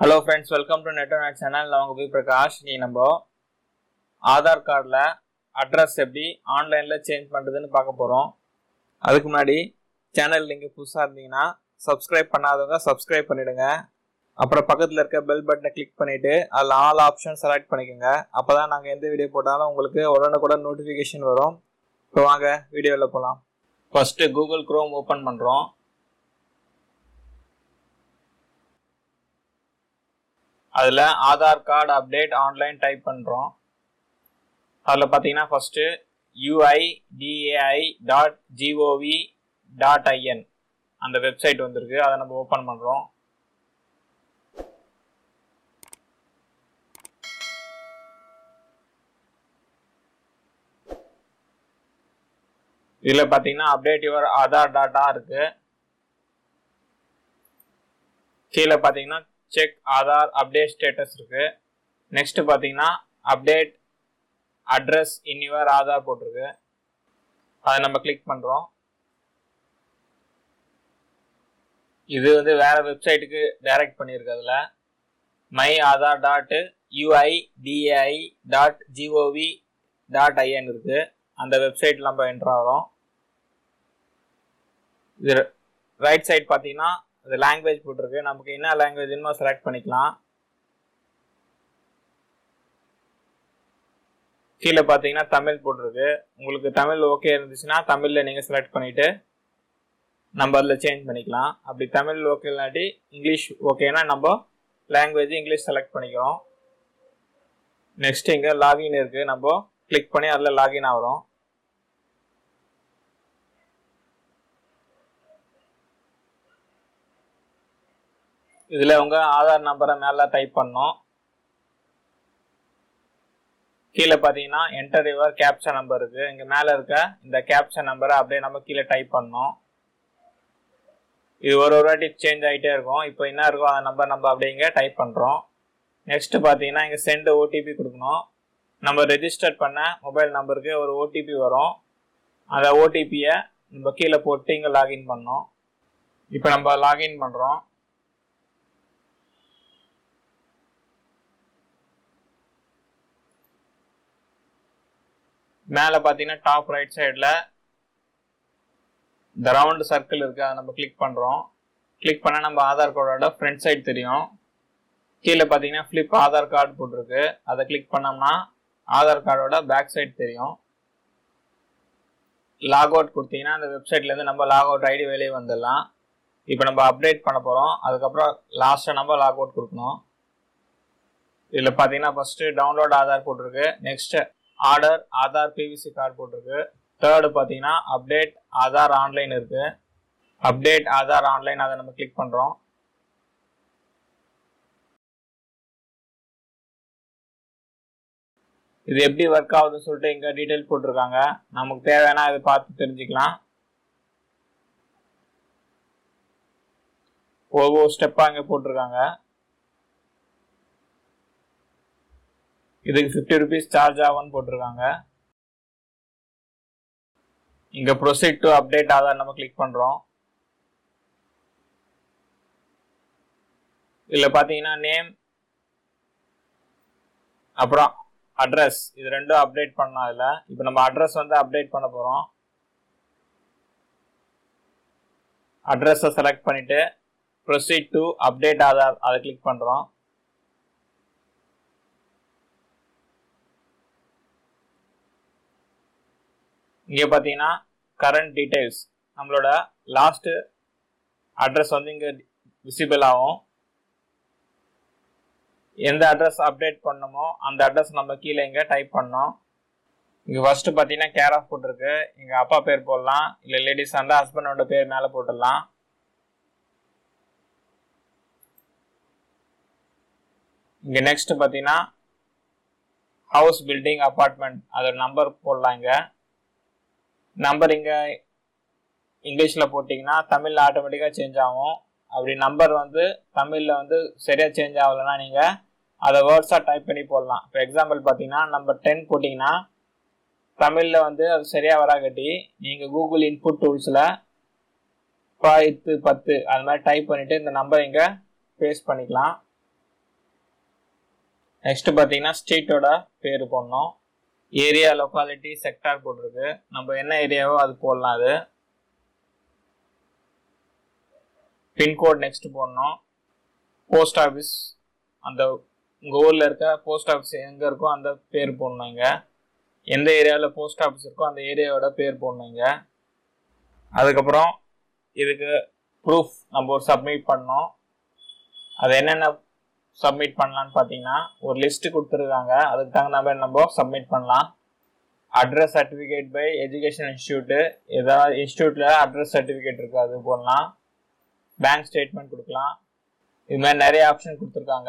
hello friends welcome to net net channel நான் உங்கள் போய் பிரகாஷ் நீ நம்ம ஆதார் கார்டில் அட்ரஸ் எப்படி ஆன்லைனில் சேஞ்ச் பண்ணுறதுன்னு பார்க்க போகிறோம் அதுக்கு முன்னாடி சேனல் நீங்கள் புதுசாக இருந்தீங்கன்னா சப்ஸ்கிரைப் பண்ணாதவங்க சப்ஸ்கிரைப் பண்ணிடுங்க அப்புறம் பக்கத்தில் இருக்க பெல் பட்டனை கிளிக் பண்ணிவிட்டு அதில் ஆல் ஆப்ஷன் செலக்ட் பண்ணிக்கோங்க அப்போ தான் நாங்கள் எந்த வீடியோ போட்டாலும் உங்களுக்கு உடனுக்குடன் நோட்டிஃபிகேஷன் வரும் இப்போ வாங்க வீடியோவில் போகலாம் ஃபஸ்ட்டு கூகுள் க்ரோம் ஓப்பன் பண்ணுறோம் அதில் Aadhaar card update online type பண்ணுறோம் அதில் பார்த்தீங்கன்னா first UIDAI dot GOV dot IN அந்த வெப்சைட் வந்திருக்கு அதை நம்ம ஓப்பன் பண்ணுறோம் இதில் பார்த்தீங்கன்னா அப்டேட் யுவர் ஆதார் டாட்டா இருக்கு கீழே பார்த்தீங்கன்னா செக் ஆதார் அப்டேட் ஸ்டேட்டஸ் இருக்கு நெக்ஸ்ட் பார்த்தீங்கன்னா update address in your Aadhaar போட்டிருக்கு அதை நம்ம கிளிக் பண்ணுறோம் இது வந்து வேற வெப்சைட்டுக்கு டைரக்ட் பண்ணியிருக்கு அதில் my Aadhaar dot UIDAI dot GOV dot IN இருக்கு அந்த வெப்சைட் நம்ம என்ட்ரு ஆகிறோம் இது ரைட் சைட் பார்த்தீங்கன்னா அது லாங்குவேஜ் போட்டிருக்கு நமக்கு என்ன லாங்குவேஜ்னு செலக்ட் பண்ணிக்கலாம் கீழே பார்த்தீங்கன்னா தமிழ் போட்டிருக்கு உங்களுக்கு தமிழ் ஓகே இருந்துச்சுன்னா தமிழில் நீங்கள் செலக்ட் பண்ணிவிட்டு நம்ம அதில் சேஞ்ச் பண்ணிக்கலாம் அப்படி தமிழ் ஓகே இல்லாட்டி இங்கிலீஷ் ஓகேனா நம்ம லாங்குவேஜ் இங்கிலீஷ் செலக்ட் பண்ணிக்கிறோம் நெக்ஸ்ட் இங்கே லாகின் இருக்குது நம்ம கிளிக் பண்ணி அதில் லாகின் ஆகிறோம் இதில் உங்கள் ஆதார் நம்பரை மேலே டைப் பண்ணோம் கீழே பார்த்தீங்கன்னா என்டர் யுவர் கேப்சா நம்பர் இருக்கு இங்கே மேலே இருக்க இந்த கேப்சா நம்பரை அப்படியே நம்ம கீழே டைப் பண்ணோம் இது ஒரு ஒரு வாட்டி சேஞ்ச் ஆகிட்டே இருக்கும் இப்போ என்ன இருக்கோ அந்த நம்பர் நம்ம அப்படியே இங்கே டைப் பண்ணுறோம் நெக்ஸ்ட் பார்த்தீங்கன்னா இங்கே சென்ட் ஓடிபி கொடுக்கணும் நம்ம ரெஜிஸ்டர் பண்ண மொபைல் நம்பருக்கு ஒரு ஓடிபி வரும் அந்த ஓடிபியை நம்ம கீழே போட்டு இங்கே லாகின் பண்ணோம் இப்போ நம்ம லாகின் பண்ணுறோம் மேலே பார்த்தீங்கன்னா டாப் ரைட் சைடில் இந்த ரவுண்ட் சர்க்கிள் இருக்குது அதை நம்ம கிளிக் பண்ணுறோம் கிளிக் பண்ணால் நம்ம ஆதார் கார்டோட ஃப்ரண்ட் சைடு தெரியும் கீழே பார்த்தீங்கன்னா ஃப்ளிப் ஆதார் கார்டு போட்டிருக்கு அதை கிளிக் பண்ணோம்னா ஆதார் கார்டோட பேக் சைடு தெரியும் லாக் அவுட் கொடுத்தீங்கன்னா அந்த வெப்சைட்லேருந்து நம்ம லாக் அவுட் ஐடி வெளியே வந்துடலாம் இப்போ நம்ம அப்டேட் பண்ண போகிறோம் அதுக்கப்புறம் லாஸ்ட்டாக நம்ம லாக் அவுட் கொடுக்கணும் இதில் பார்த்தீங்கன்னா ஃபஸ்ட்டு டவுன்லோட் ஆதார் போட்டிருக்கு next order Aadhaar PVC card போட்டிருக்கு தேர்டு பார்த்தீங்கன்னா அப்டேட் ஆதார் ஆன்லைன் இருக்கு அப்டேட் ஆதார் ஆன்லைன் அதை நம்ம கிளிக் பண்ணுறோம் இது எப்படி ஒர்க் ஆகுதுன்னு சொல்லிட்டு இங்கே டீட்டெயில் போட்டிருக்காங்க நமக்கு தேவையான இதை பார்த்து தெரிஞ்சுக்கலாம் ஒவ்வொரு ஸ்டெப்பாக இங்கே போட்டிருக்காங்க இதுக்கு ஃபிஃப்டி ருபீஸ் சார்ஜ் ஆகும்னு போட்டிருக்காங்க இங்க ப்ரொசீட் டு அப்டேட் ஆதார் நம்ம கிளிக் பண்றோம் இதுல பாத்தீங்கன்னா நேம் அப்புறம் அட்ரஸ் இது ரெண்டும் அப்டேட் பண்ணலாம் இதுல இப்போ நம்ம அட்ரஸ் வந்து அப்டேட் பண்ண போறோம் அட்ரஸை செலக்ட் பண்ணிட்டு ப்ரொசீட் டு அப்டேட் ஆதார் அதை கிளிக் பண்றோம் இங்கே பார்த்தீங்கன்னா கரண்ட் டீடைல்ஸ் நம்மளோட லாஸ்ட் அட்ரஸ் வந்து இங்கே விசிபிள் ஆகும் எந்த அட்ரஸ் அப்டேட் பண்ணணுமோ அந்த அட்ரஸ் நம்ம கீழே இங்கே டைப் பண்ணோம் இங்கே ஃபர்ஸ்ட் பார்த்தீங்கன்னா கேர் ஆஃப் போட்டிருக்கு எங்கள் அப்பா பேர் போடலாம் இல்லை லேடிஸ் இருந்தால் ஹஸ்பண்டோட பேர் மேலே போட்டுடலாம் இங்கே நெக்ஸ்ட் பார்த்தீங்கன்னா ஹவுஸ் பில்டிங் அப்பார்ட்மெண்ட் அதோட நம்பர் போடலாம் இங்கே நம்பர் இங்கே இங்கிலீஷில் போட்டிங்கன்னா தமிழில் ஆட்டோமேட்டிக்காக சேஞ்ச் ஆகும் அப்படி நம்பர் வந்து தமிழில் வந்து சரியாக சேஞ்ச் ஆகலைன்னா நீங்கள் அதை வேர்ட்ஸாக டைப் பண்ணி போடலாம் இப்போ எக்ஸாம்பிள் பார்த்தீங்கன்னா நம்பர் டென் போட்டிங்கன்னா தமிழில் வந்து அது சரியாக வராகட்டி நீங்கள் கூகுள் இன்புட் டூல்ஸில் பத்து பத்து அது மாதிரி டைப் பண்ணிவிட்டு இந்த நம்பர் இங்கே பேஸ்ட் பண்ணிக்கலாம் நெக்ஸ்ட் பார்த்தீங்கன்னா ஸ்ட்ரீட்டோட பேர் போடணும் ஏரியா லொக்காலிட்டி செக்டார் போட்டிருக்கு நம்ம என்ன ஏரியாவோ அது போடலாம் அது பின்கோட் நெக்ஸ்ட் போடணும் போஸ்ட் ஆஃபீஸ் அந்த உங்கள் ஊரில் இருக்க போஸ்ட் ஆஃபீஸ் எங்கே இருக்கோ அந்த பேர் போடணும் இங்கே எந்த ஏரியாவில் போஸ்ட் ஆஃபீஸ் இருக்கோ அந்த ஏரியாவோட பேர் போடணும் இங்கே அதுக்கப்புறம் இதுக்கு ப்ரூஃப் நம்ம ஒரு சப்மிட் பண்ணோம் அது என்னென்ன சப்மிட் பண்ணலான்னு பார்த்தீங்கன்னா ஒரு லிஸ்ட் கொடுத்துருக்காங்க அதுக்கு தகுந்த மாதிரி நம்ம சப்மிட் பண்ணலாம் address certificate by education institute ஏதாவது இன்ஸ்டியூட்டில் அட்ரஸ் சர்டிஃபிகேட் இருக்குது அது போடலாம் பேங்க் ஸ்டேட்மெண்ட் கொடுக்கலாம் இது மாதிரி நிறைய ஆப்ஷன் கொடுத்துருக்காங்க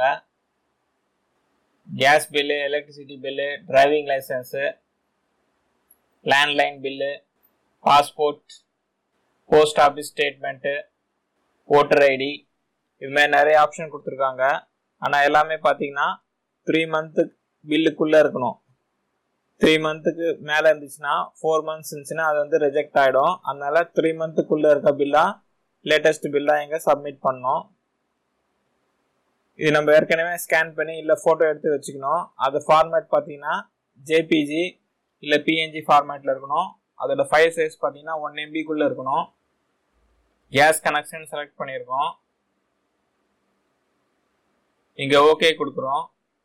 gas bill electricity bill driving licence landline bill passport post office statement voter ID இது மாதிரி நிறைய ஆப்ஷன் கொடுத்துருக்காங்க ஆனால் எல்லாமே பார்த்தீங்கன்னா த்ரீ மந்த்து பில்லுக்குள்ளே இருக்கணும் த்ரீ மந்த்துக்கு மேலே இருந்துச்சுன்னா ஃபோர் மந்த்ஸ் இருந்துச்சுன்னா அது வந்து ரிஜெக்ட் ஆகிடும் அதனால த்ரீ மந்த்துக்குள்ளே இருக்க பில்லாக லேட்டஸ்ட் பில்லாக எங்கே சப்மிட் பண்ணோம் இது நம்ம ஏற்கனவே ஸ்கேன் பண்ணி இல்லை ஃபோட்டோ எடுத்து வச்சுக்கணும் அது ஃபார்மேட் பார்த்தீங்கன்னா ஜேபிஜி இல்லை பிஎன்ஜி ஃபார்மேட்டில் இருக்கணும் அதோட ஃபைல் சைஸ் பார்த்தீங்கன்னா ஒன் எம்பிக்குள்ளே இருக்கணும் கேஸ் கனெக்ஷன் செலக்ட் பண்ணியிருக்கோம் இங்கே ஓகே கொடுக்குறோம்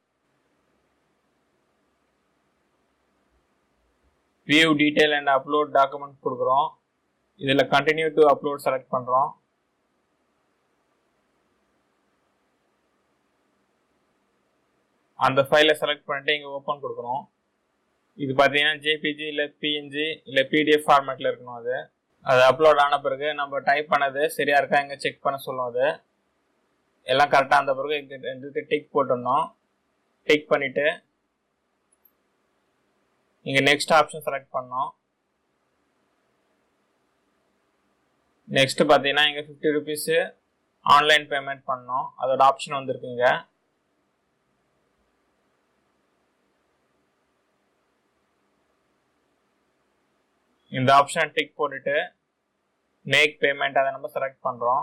view detail and upload document கொடுக்குறோம் இதில் கண்டினியூ டு அப்லோட் செலக்ட் பண்ணுறோம் அந்த ஃபைலை செலக்ட் பண்ணிட்டு இங்கே ஓப்பன் கொடுக்கணும் இது பார்த்தீங்கன்னா ஜேபிஜி இல்லை பிஎன்ஜி இல்லை பிடிஎஃப் ஃபார்மேட்டில் இருக்கணும் அது அது அப்லோட் ஆன பிறகு நம்ம டைப் பண்ணது சரியா இருக்கா இங்கே செக் பண்ண சொல்லும் அது எல்லாம் கரெக்டாக இருந்த பிறகு இதுக்கு டிக் போட்டுடணும் டிக் பண்ணிவிட்டு இங்கே நெக்ஸ்ட் ஆப்ஷன் செலக்ட் பண்ணோம் நெக்ஸ்ட் பார்த்தீங்கன்னா இங்கே ஃபிஃப்டி ருபீஸு ஆன்லைன் பேமெண்ட் பண்ணோம் அதோட ஆப்ஷன் வந்திருக்குங்க இந்த ஆப்ஷன் டிக் போட்டுட்டு மேக் பேமெண்ட் அதை நம்ம செலக்ட் பண்ணுறோம்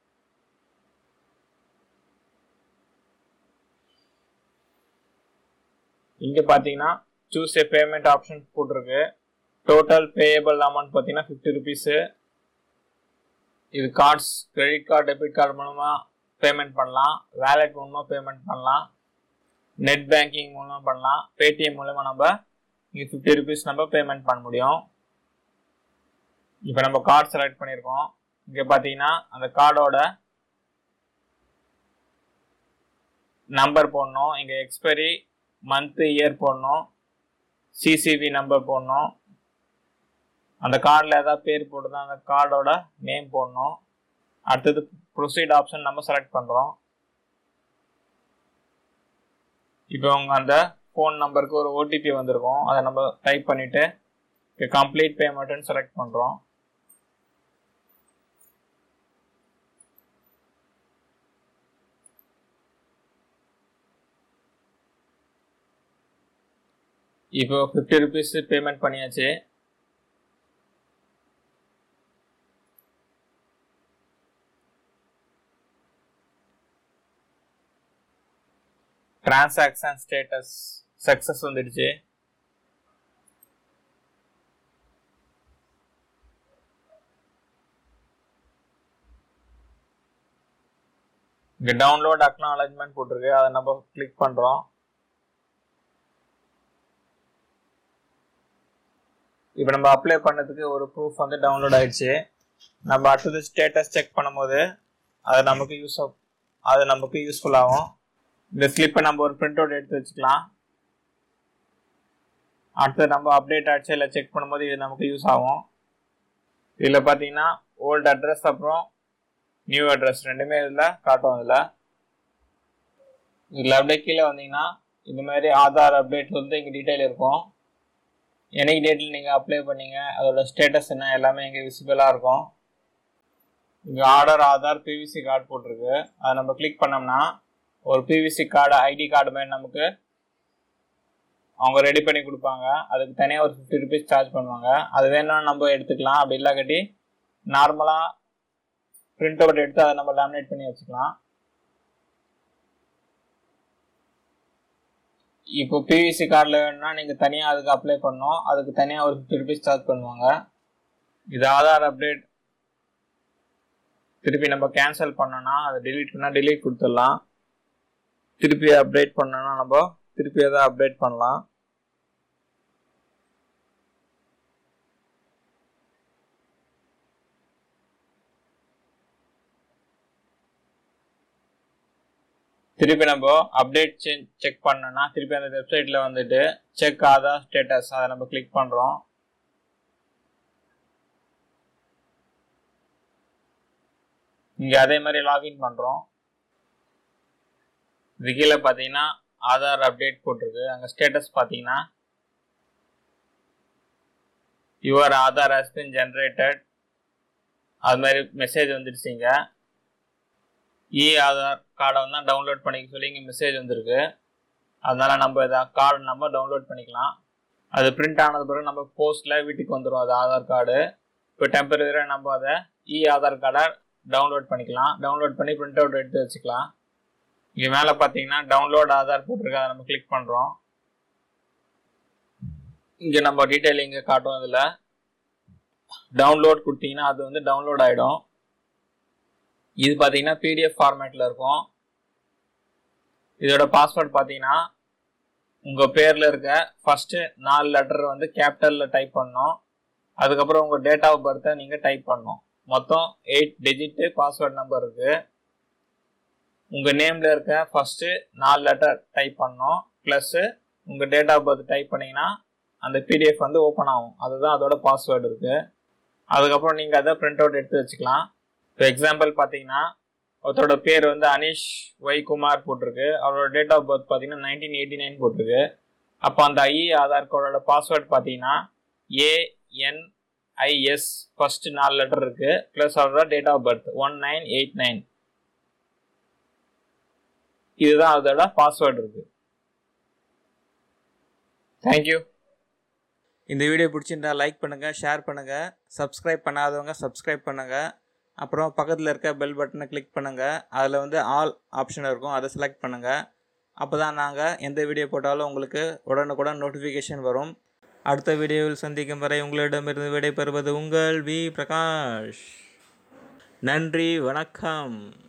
இங்கே பார்த்தீங்கன்னா சூஸ் ஏ பேமெண்ட் ஆப்ஷன் போட்டிருக்கு டோட்டல் பேயபிள் அமௌண்ட் பார்த்தீங்கன்னா ஃபிஃப்டி ருபீஸு இது cards credit card debit card மூலமாக பேமெண்ட் பண்ணலாம் வேலெட் மூலமாக பேமெண்ட் பண்ணலாம் நெட் பேங்கிங் மூலமாக பண்ணலாம் பேடிஎம் மூலமாக நம்ம இங்கே ஃபிஃப்டி ருபீஸ் நம்ம பேமெண்ட் பண்ண முடியும் இப்போ நம்ம கார்டு செலக்ட் பண்ணியிருக்கோம் இங்கே பார்த்தீங்கன்னா அந்த கார்டோட நம்பர் போடணும் இங்கே எக்ஸ்பைரி மந்த்து இயர் போடணும் சிசிவி நம்பர் போடணும் அந்த கார்டில் ஏதாவது பேர் போட்டுதான் அந்த கார்டோட நேம் போடணும் அடுத்தது ப்ரொசீட் ஆப்ஷன் நம்ம செலக்ட் பண்ணுறோம் இப்போ உங்கள் அந்த ஃபோன் நம்பருக்கு ஒரு ஓடிபி வந்திருக்கும் அதை நம்ம டைப் பண்ணிவிட்டு கம்ப்ளீட் பேமெண்ட்னு செலக்ட் பண்ணுறோம் இப்போ ஃபிஃப்டி ருபீஸ் பேமெண்ட் பண்ணியாச்சு டிரான்சாக்ஷன் ஸ்டேட்டஸ் சக்ஸஸ் வந்துடுச்சு இங்கே டவுன்லோட் அக்னாலஜ்மெண்ட் போட்டிருக்கு அதை நம்ம கிளிக் பண்ணுறோம் இப்போ நம்ம அப்ளை பண்ணதுக்கு ஒரு ப்ரூஃப் வந்து டவுன்லோட் ஆயிடுச்சு நம்ம அடுத்தது ஸ்டேட்டஸ் செக் பண்ணும்போது அது நமக்கு யூஸ் அது நமக்கு யூஸ்ஃபுல் ஆகும் இந்த ஸ்லிப்பை நம்ம ஒரு பிரிண்ட் அவுட் எடுத்து வச்சுக்கலாம் அடுத்து நம்ம அப்டேட் ஆச்சு இல்லை செக் பண்ணும்போது இது நமக்கு யூஸ் ஆகும் இதில் பார்த்தீங்கன்னா ஓல்டு அட்ரஸ் அப்புறம் நியூ அட்ரஸ் ரெண்டுமே இதில் காட்டும் இதில் இதில் அப்படியே கீழே வந்தீங்கன்னா இந்த மாதிரி ஆதார் அப்டேட் வந்து இங்கே டீட்டெயில் இருக்கும் என்னைக்கு டேட்டில் நீங்கள் அப்ளை பண்ணீங்க அதோட ஸ்டேட்டஸ் என்ன எல்லாமே இங்கே விசிபிளாக இருக்கும் இங்கே ஆர்டர் ஆதார் பிவிசி கார்டு போட்டிருக்கு அதை நம்ம கிளிக் பண்ணோம்னா ஒரு பிவிசி கார்டு ஐடி கார்டு மாதிரி நமக்கு அவங்க ரெடி பண்ணி கொடுப்பாங்க அதுக்கு தனியாக ஒரு ஃபிஃப்டி ருபீஸ் சார்ஜ் பண்ணுவாங்க அது வேணும்னா நம்ம எடுத்துக்கலாம் அப்படி இல்லாக்கட்டி நார்மலாக பிரிண்ட் அவுட் எடுத்து அதை நம்ம லேமினேட் பண்ணி வச்சுக்கலாம் இப்போ பிவிசி கார்டில் வேணும்னா நீங்கள் தனியாக அதுக்கு அப்ளை பண்ணணும் அதுக்கு தனியாக ஒரு ஃபிஃப்டி ருபீஸ் சார்ஜ் பண்ணுவாங்க இது ஆதார் அப்டேட் திருப்பி நம்ம கேன்சல் பண்ணோன்னா அதை delete பண்ணால் delete கொடுத்துடலாம் திருப்பி அப்டேட் பண்ணோன்னா நம்ம திருப்பி எதாவது அப்டேட் பண்ணலாம் திருப்பி நம்ம அப்டேட் செக் பண்ணோம்னா திருப்பி அந்த வெப்சைட்டில் வந்துட்டு செக் ஆதார் ஸ்டேட்டஸ் அதை நம்ம கிளிக் பண்ணுறோம் இங்கே அதே மாதிரி லாகின் பண்ணுறோம் இது கீழே பார்த்தீங்கன்னா ஆதார் அப்டேட் போட்டிருக்கு அங்கே ஸ்டேட்டஸ் பார்த்தீங்கன்னா your Aadhaar has been generated அது மாதிரி மெசேஜ் வந்துடுச்சிங்க இ ஆதார் கார்டை வந்து டவுன்லோட் பண்ணிக்க சொல்லி இங்கே மெசேஜ் வந்திருக்கு அதனால நம்ம இதை கார்டு நம்ம டவுன்லோட் பண்ணிக்கலாம் அது பிரிண்ட் ஆனது பிறகு நம்ம போஸ்ட்டில் வீட்டுக்கு வந்துடும் அது ஆதார் கார்டு இப்போ டெம்பரரியாக நம்ம அதை இ ஆதார் கார்டை டவுன்லோட் பண்ணிக்கலாம் டவுன்லோட் பண்ணி பிரிண்ட் அவுட் எடுத்து வச்சுக்கலாம் இங்கே மேலே பார்த்தீங்கன்னா டவுன்லோட் ஆதார் போட்டிருக்கு அதை நம்ம கிளிக் பண்ணுறோம் இங்கே நம்ம டீட்டெயில் இங்கே காட்டும் இதில் டவுன்லோட் கொடுத்தீங்கன்னா அது வந்து டவுன்லோட் ஆகிடும் இது பார்த்தீங்கன்னா பிடிஎஃப் ஃபார்மேட்டில் இருக்கும் இதோட பாஸ்வேர்ட் பார்த்தீங்கன்னா உங்கள் பேரில் இருக்க ஃபஸ்ட்டு நாலு லெட்டர் வந்து கேபிட்டலில் டைப் பண்ணணும் அதுக்கப்புறம் உங்கள் டேட் ஆஃப் பர்த்தை நீங்கள் டைப் பண்ணணும் மொத்தம் எயிட் டிஜிட்டு பாஸ்வேர்ட் நம்பர் இருக்குது உங்கள் நேமில் இருக்க ஃபஸ்ட்டு நாலு லெட்டர் டைப் பண்ணணும் ப்ளஸ்ஸு உங்கள் டேட் ஆஃப் பர்த் டைப் பண்ணிங்கன்னா அந்த பிடிஎஃப் வந்து ஓப்பன் ஆகும் அதுதான் அதோட பாஸ்வேர்டு இருக்குது அதுக்கப்புறம் நீங்கள் அதை பிரிண்ட் அவுட் எடுத்து வச்சுக்கலாம் இப்போ எக்ஸாம்பிள் பார்த்தீங்கன்னா ஒருத்தரோட பேர் வந்து அனீஷ் ஒய் குமார் போட்டிருக்கு அவரோட டேட் ஆஃப் பர்த் பார்த்தீங்கன்னா நைன்டீன் எயிட்டி நைன் போட்டிருக்கு அப்போ அந்த ஐ ஆதார் கார்டோட பாஸ்வேர்ட் பார்த்தீங்கன்னா ஏஎன்ஐஎஸ் ஃபர்ஸ்ட் நாலு லெட்டர் இருக்கு ப்ளஸ் அவரோட date of birth one nine eight nine இதுதான் அதோட பாஸ்வேர்டு இருக்கு தேங்க்யூ இந்த வீடியோ பிடிச்சிருந்தா லைக் பண்ணுங்கள் ஷேர் பண்ணுங்கள் சப்ஸ்கிரைப் பண்ணாதவங்க சப்ஸ்கிரைப் பண்ணுங்கள் அப்புறம் பக்கத்தில் இருக்க பெல் பட்டனை கிளிக் பண்ணுங்கள் அதில் வந்து ஆல் ஆப்ஷன் இருக்கும் அதை செலக்ட் பண்ணுங்கள் அப்போ தான் நாங்கள் எந்த வீடியோ போட்டாலும் உங்களுக்கு உடனுக்குடன் நோட்டிஃபிகேஷன் வரும் அடுத்த வீடியோவில் சந்திக்கும் வரை உங்களிடமிருந்து விடைபெறுவது உங்கள் வி பிரகாஷ் நன்றி வணக்கம்